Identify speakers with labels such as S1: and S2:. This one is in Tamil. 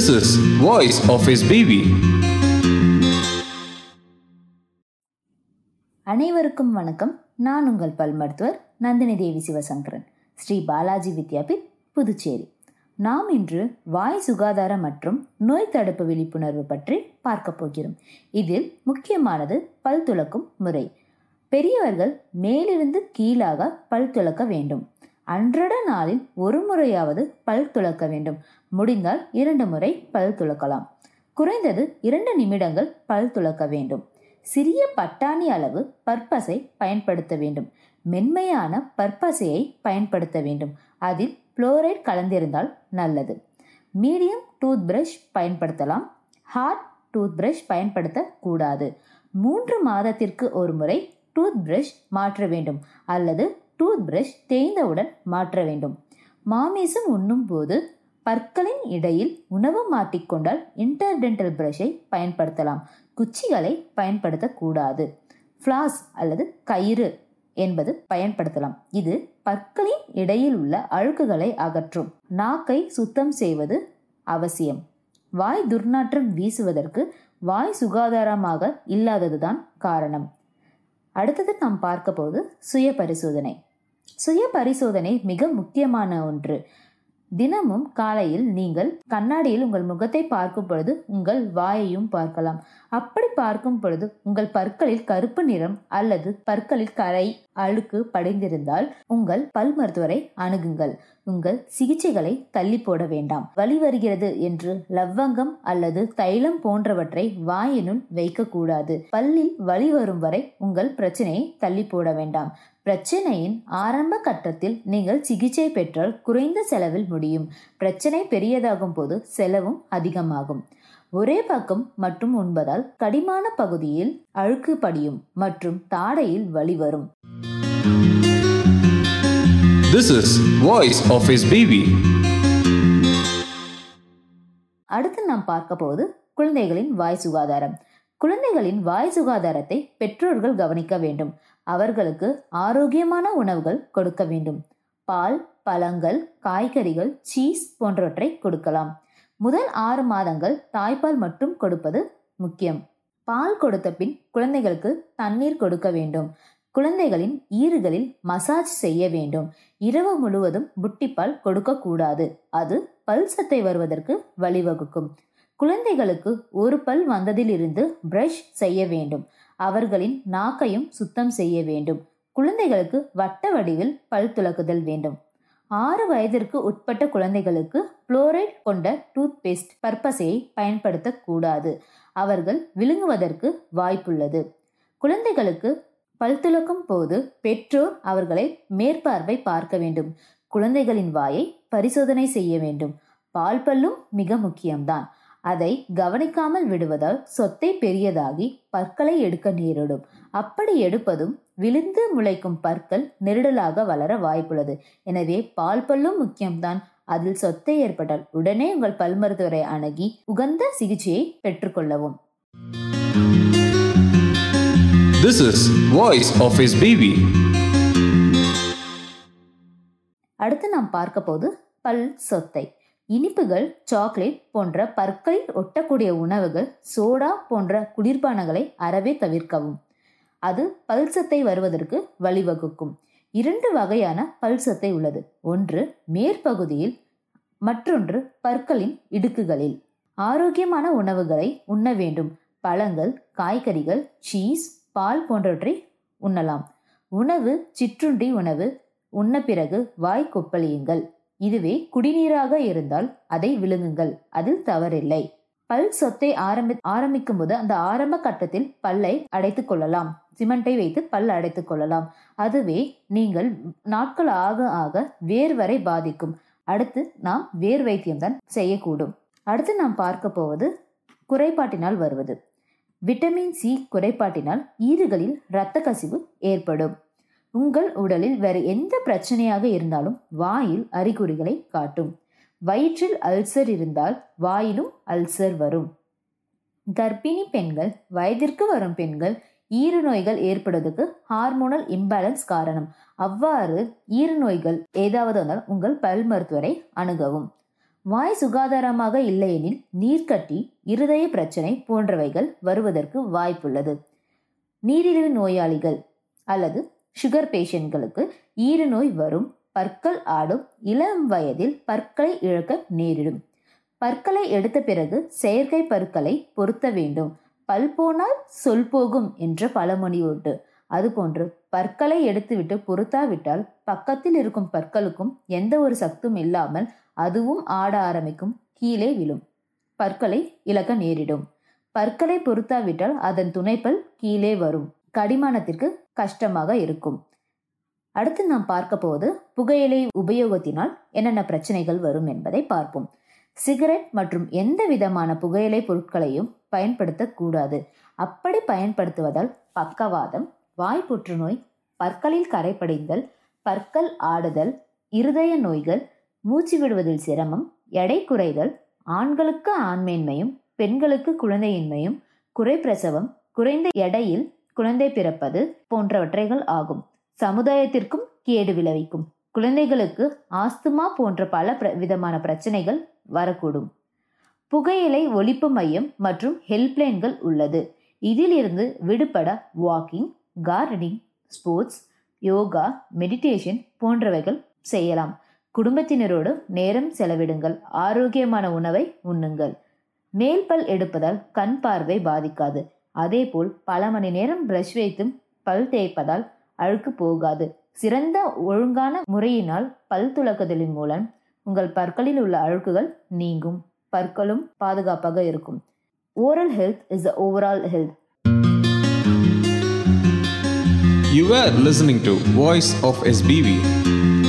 S1: This is Voice of His Baby.
S2: அனைவருக்கும் வணக்கம் நான் உங்கள் பல் மருத்துவர் நந்தினி தேவி சிவசங்கரன் ஸ்ரீ பாலாஜி வித்யாபீட் புதுச்சேரி நாம் இன்று வாய் சுகாதாரம் மற்றும் நோய் தடுப்பு விழிப்புணர்வு பற்றி பார்க்க போகிறோம் இதில் முக்கியமானது பல் துலக்கும் முறை பெரியவர்கள் மேலிருந்து கீழாக பல் துலக்க வேண்டும் அன்றாட நாளில் ஒரு முறையாவது பல் துலக்க வேண்டும் முடிந்தால் இரண்டு முறை பல் துலக்கலாம் குறைந்தது இரண்டு நிமிடங்கள் பல் துலக்க வேண்டும் சிறிய பட்டாணி அளவு பற்பசை பயன்படுத்த வேண்டும் மென்மையான பற்பசையை பயன்படுத்த வேண்டும் அதில் புளோரைட் கலந்திருந்தால் நல்லது மீடியம் டூத் பிரஷ் பயன்படுத்தலாம் ஹார்ட் டூத் பிரஷ் பயன்படுத்தக்கூடாது மூன்று மாதத்திற்கு ஒரு முறை டூத் பிரஷ் மாற்ற வேண்டும் அல்லது டூத் பிரஷ் தேய்ந்தவுடன் மாற்ற வேண்டும் மாமிசம் உண்ணும் போது பற்களின் இடையில் உணவு மாட்டிக்கொண்டால் இன்டர்டென்டல் பிரஷை பயன்படுத்தலாம் குச்சிகளை பயன்படுத்தக்கூடாது ஃப்ளாஸ் அல்லது கயிறு என்பது பயன்படுத்தலாம் இது பற்களின் இடையில் உள்ள அழுக்குகளை அகற்றும் நாக்கை சுத்தம் செய்வது அவசியம் வாய் துர்நாற்றம் வீசுவதற்கு வாய் சுகாதாரமாக இல்லாததுதான் காரணம் அடுத்தது நாம் பார்க்க போவது சுய பரிசோதனை சுய பரிசோதனை மிக முக்கியமான ஒன்று தினமும் காலையில் நீங்கள் கண்ணாடியில் உங்கள் முகத்தை பார்க்கும் பொழுது உங்கள் வாயையும் பார்க்கலாம் அப்படி பார்க்கும் பொழுது உங்கள் பற்களில் கருப்பு நிறம் அல்லது பற்களில் கரை அழுக்கு படிந்திருந்தால் உங்கள் பல் மருத்துவரை அணுகுங்கள் உங்கள் சிகிச்சைகளை தள்ளி போட வேண்டாம் வலி வருகிறது என்று லவ்வங்கம் அல்லது தைலம் போன்றவற்றை வாயினுள் வைக்கக்கூடாது பல்லில் வலி வரும் வரை உங்கள் பிரச்சனையை தள்ளி போட வேண்டாம் பிரச்சனையின் ஆரம்ப கட்டத்தில் நீங்கள் சிகிச்சை பெற்றால் குறைந்த செலவில் முடியும் பிரச்சனை பெரியதாகும் போது செலவும் அதிகமாகும் ஒரே பக்கம் மட்டும் உண்பதால் கடிமான பகுதியில் அழுக்கு படியும் மற்றும் தாடையில் வலி வரும்
S1: This is Voice of His Baby.
S2: அடுத்து நாம் பார்க்க போவது குழந்தைகளின் வாய் சுகாதாரம் குழந்தைகளின் வாய் சுகாதாரத்தை பெற்றோர்கள் கவனிக்க வேண்டும் அவர்களுக்கு ஆரோக்கியமான உணவுகள் கொடுக்க வேண்டும் பால் பழங்கள் காய்கறிகள் சீஸ் போன்றவற்றை கொடுக்கலாம் முதல் ஆறு மாதங்கள் தாய்ப்பால் மட்டும் கொடுப்பது முக்கியம் பால் கொடுத்த பின் குழந்தைகளுக்கு தண்ணீர் கொடுக்க வேண்டும் குழந்தைகளின் ஈறுகளில் மசாஜ் செய்ய வேண்டும் இரவு முழுவதும் புட்டிப்பால் கொடுக்கக்கூடாது அது பல் சத்தை வருவதற்கு வழிவகுக்கும் குழந்தைகளுக்கு ஒரு பல் வந்ததிலிருந்து பிரஷ் செய்ய வேண்டும் அவர்களின் நாக்கையும் சுத்தம் செய்ய வேண்டும் குழந்தைகளுக்கு வட்ட வடிவில் பல் துலக்குதல் வேண்டும் ஆறு வயதிற்கு உட்பட்ட குழந்தைகளுக்கு புளோரைட் கொண்ட டூத் பேஸ்ட் பற்பசையை பயன்படுத்தக்கூடாது அவர்கள் விழுங்குவதற்கு வாய்ப்புள்ளது குழந்தைகளுக்கு பல் துலக்கும் போது பெற்றோர் அவர்களை மேற்பார்வை பார்க்க வேண்டும் குழந்தைகளின் வாயை பரிசோதனை செய்ய வேண்டும் பால் பல்லும் மிக முக்கியம்தான் அதை கவனிக்காமல் விடுவதால் சொத்தை பெரியதாகி பற்களை எடுக்க நேரிடும் அப்படி எடுப்பதும் விழுந்து முளைக்கும் பற்கள் நெருடலாக வளர வாய்ப்புள்ளது எனவே பால் பல்லும் முக்கியம்தான் அதில் சொத்தை ஏற்பட்டால் உடனே உங்கள் பல் மருத்துவரை அணுகி உகந்த சிகிச்சையை பெற்றுக்கொள்ளவும்
S1: This is Voice of His Baby.
S2: அடுத்து நாம் பார்க்க போது பல் சொத்தை இனிப்புகள் சாக்லேட் போன்ற பற்களில் ஒட்டக்கூடிய உணவுகள் சோடா போன்ற குளிர்பானங்களை அறவே தவிர்க்கவும் அது பல்சத்தை வருவதற்கு வழிவகுக்கும் இரண்டு வகையான பல்சத்தை உள்ளது ஒன்று மேற்பகுதியில் மற்றொன்று பற்களின் இடுக்குகளில் ஆரோக்கியமான உணவுகளை உண்ண வேண்டும் பழங்கள் காய்கறிகள் சீஸ் பால் போன்றவற்றை உண்ணலாம் உணவு சிற்றுண்டி உணவு உண்ண பிறகு வாய் கொப்பளியுங்கள் இதுவே குடிநீராக இருந்தால் அதை விழுங்குங்கள் அதில் தவறில்லை பல் சொத்தை ஆரம்பி ஆரம்பிக்கும் போது அந்த ஆரம்ப கட்டத்தில் பல்லை அடைத்துக் கொள்ளலாம் சிமெண்டை வைத்து பல் அடைத்துக் கொள்ளலாம் அதுவே நீங்கள் நாட்கள் ஆக ஆக வேர் வரை பாதிக்கும் அடுத்து நாம் வேர் வைத்தியம்தான் செய்யக்கூடும் அடுத்து நாம் பார்க்க போவது குறைபாட்டினால் வருவது விட்டமின் சி குறைபாட்டினால் ஈறுகளில் இரத்த கசிவு ஏற்படும் உங்கள் உடலில் வேறு எந்த பிரச்சனையாக இருந்தாலும் வாயில் அறிகுறிகளை காட்டும் வயிற்றில் அல்சர் இருந்தால் வாயிலும் அல்சர் வரும் கர்ப்பிணி பெண்கள் வயதிற்கு வரும் பெண்கள் ஈறு நோய்கள் ஏற்படுவதற்கு ஹார்மோனல் இம்பேலன்ஸ் காரணம் அவ்வாறு ஈறு நோய்கள் ஏதாவது வந்தால் உங்கள் பல் மருத்துவரை அணுகவும் வாய் சுகாதாரமாக இல்லையெனில் நீர்க்கட்டி இருதய பிரச்சனை போன்றவைகள் வருவதற்கு வாய்ப்புள்ளது நீரிழிவு நோயாளிகள் அல்லது சுகர் பேஷண்ட்களுக்கு ஈறுநோய் வரும் பற்கள் ஆடும் இளம் வயதில் பற்களை இழக்க நேரிடும் பற்களை எடுத்த பிறகு செயற்கை பற்களை பொருத்த வேண்டும் பல் போனால் சொல் போகும் என்ற பழமொழி உண்டு அதுபோன்று பற்களை எடுத்துவிட்டு பொருத்தாவிட்டால் பக்கத்தில் இருக்கும் பற்களுக்கும் எந்த ஒரு சக்தும் இல்லாமல் அதுவும் ஆட ஆரம்பிக்கும் கீழே விழும் பற்களை இழக்க நேரிடும் பற்களை பொருத்தாவிட்டால் அதன் துணைப்பல் கீழே வரும் கடிமானத்திற்கு கஷ்டமாக இருக்கும் அடுத்து நாம் பார்க்க போவது புகையிலை உபயோகத்தினால் என்னென்ன பிரச்சனைகள் வரும் என்பதை பார்ப்போம் சிகரெட் மற்றும் எந்த விதமான புகையிலை பொருட்களையும் பயன்படுத்தக்கூடாது அப்படி பயன்படுத்துவதால் பக்கவாதம் வாய் புற்றுநோய் பற்களில் கரைப்படைந்தல் பற்கள் ஆடுதல் இருதய நோய்கள் மூச்சு விடுவதில் சிரமம் எடை குறைதல் ஆண்களுக்கு ஆண்மேன்மையும் பெண்களுக்கு குழந்தையின்மையும் குறைப்பிரசவம் குறைந்த எடையில் குழந்தை பிறப்பது போன்றவற்றைகள் ஆகும் சமுதாயத்திற்கும் கேடு விளைவிக்கும் குழந்தைகளுக்கு ஆஸ்துமா போன்ற பல பிர- விதமான பிரச்சனைகள் வரக்கூடும் புகையிலை ஒழிப்பு மையம் மற்றும் ஹெல்ப்லைன்கள் உள்ளது இதிலிருந்து விடுபட walking gardening sports yoga meditation போன்றவைகள் செய்யலாம் குடும்பத்தினரோடு நேரம் செலவிடுங்கள் ஆரோக்கியமான உணவை உண்ணுங்கள் மேல் பல் எடுப்பதால் கண் பார்வை பாதிக்காது அதேபோல் பல மணி நேரம் பிரஷ் வைத்தும் பல் தேய்ப்பதால் அழுக்கு போகாது சிறந்த ஒழுங்கான முறையினால் பல் துலக்குதலின் மூலம் உங்கள் பற்களில் உள்ள அழுக்குகள் நீங்கும் பற்களும் பாதுகாப்பாக இருக்கும் oral health is the overall health
S1: You were listening to Voice of SBV.